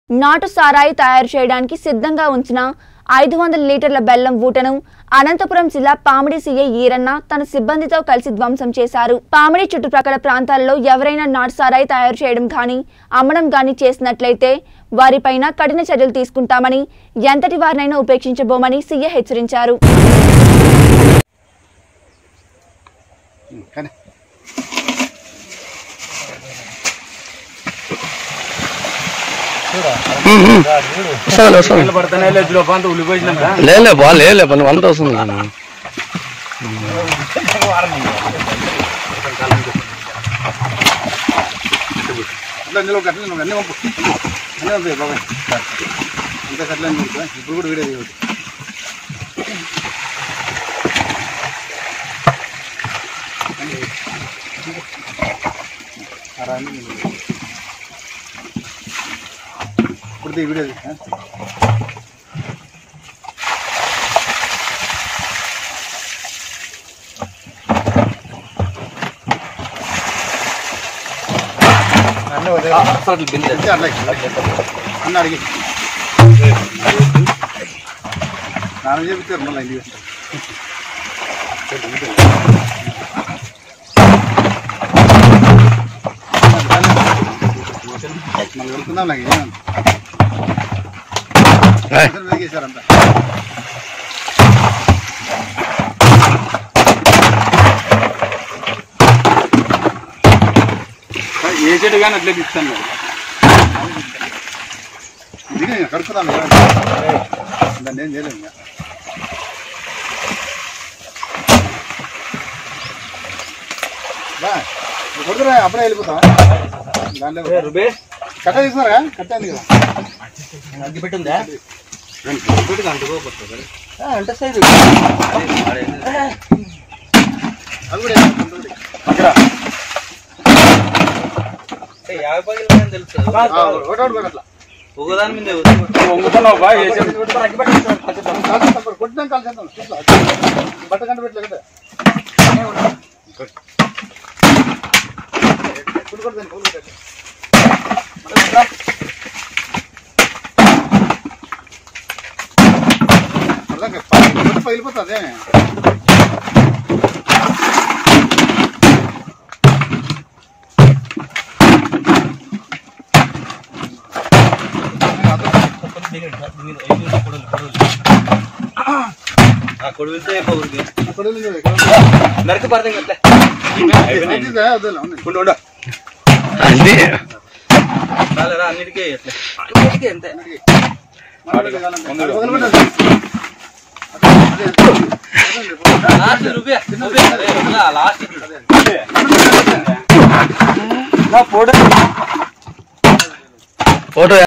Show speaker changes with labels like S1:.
S1: నాటు సారాయి తయారు చేయడానికి సిద్ధంగా ఉంచిన ఐదు వందల లీటర్ల బెల్లం ఊటను అనంతపురం జిల్లా పామిడి సీఐ ఈరన్న తన సిబ్బందితో కలిసి ధ్వంసం చేశారు పామిడి చుట్టుప్రక్కల ప్రాంతాల్లో ఎవరైనా నాటు సారాయి తయారు చేయడం గాని అమ్మడం గాని చేసినట్లయితే వారిపైన కఠిన చర్యలు తీసుకుంటామని ఎంతటి వారినైనా ఉపేక్షించబోమని సీఐ హెచ్చరించారు
S2: కానీ
S3: వస్తాను వస్తాను
S2: పడతానే లేదు లోపల అంతా ఉల్లిపోయినాక
S3: లేలే బా లేలే పని వంట వస్తుంది కానీ
S2: అట్లా నిలవ కట్టలే నువ్వు అన్నీ పంపు అన్నీ పంపే బాబాయ్ అంతా కట్టలే నువ్వు ఇప్పుడు కూడా వీడియో తీయవద్దు ఇప్పుడు తీ వీడియో తీ, ఆ? అన్నీ వదిలే. అంతే అట్లా అన్న అడిగి నాన్న చెప్తారు మళ్ళీ ఇంటికి వస్తారు. మళ్ళీ వెళ్తున్నాం నాకు ఏమన్నా
S3: ఏయ్.
S2: వెలిగేశారంతా ఏ చెడు కానీ అట్లే ఇస్తాను ఇది కడుపుతాను దాన్ని ఏం చేయలేము ఇంకా బా, నువ్వు కొడుకురా అప్పుడే వెళ్ళిపోతావా దాంట్లో కట్ట తీసుకున్నారా కట్ట ఉంది కదా అది కూడా వేసుకో, కొంత కూడా. అక్కడ ఆ, ఒకటి ఒకటి అట్లా
S4: వంగుతున్నావు బాగా చేసావు
S2: కొట్టినాక కలిసి వెళ్తాం. చూస్తా. బట్ట కంట పెట్టలే కదా కొట్టు కొట్టు దాన్ని, కొట్టు కొట్టు. మళ్ళీ రా. అర్థం కాదు. పై- కొట్టి పగిలిపోతుంది అదే అక్కడ ఉంది చూడు, ఇక్కడ ఉంది.
S4: నరికి పడతాం కదా
S2: ఇది ఇదే, వదిలే, ఉంది.
S4: ఉండు ఉండు
S3: అది
S4: చాలరా అన్నిటికీ ఎట్లా అన్నిటికీ అంతే
S2: మనోడికి కావాలంటే. అది వదిలిపెట్టదు. అదే, అదే.
S4: లాస్ట్ నువ్వే నువ్వే అరే, ఇలా లాస్ట్
S3: ఫోటో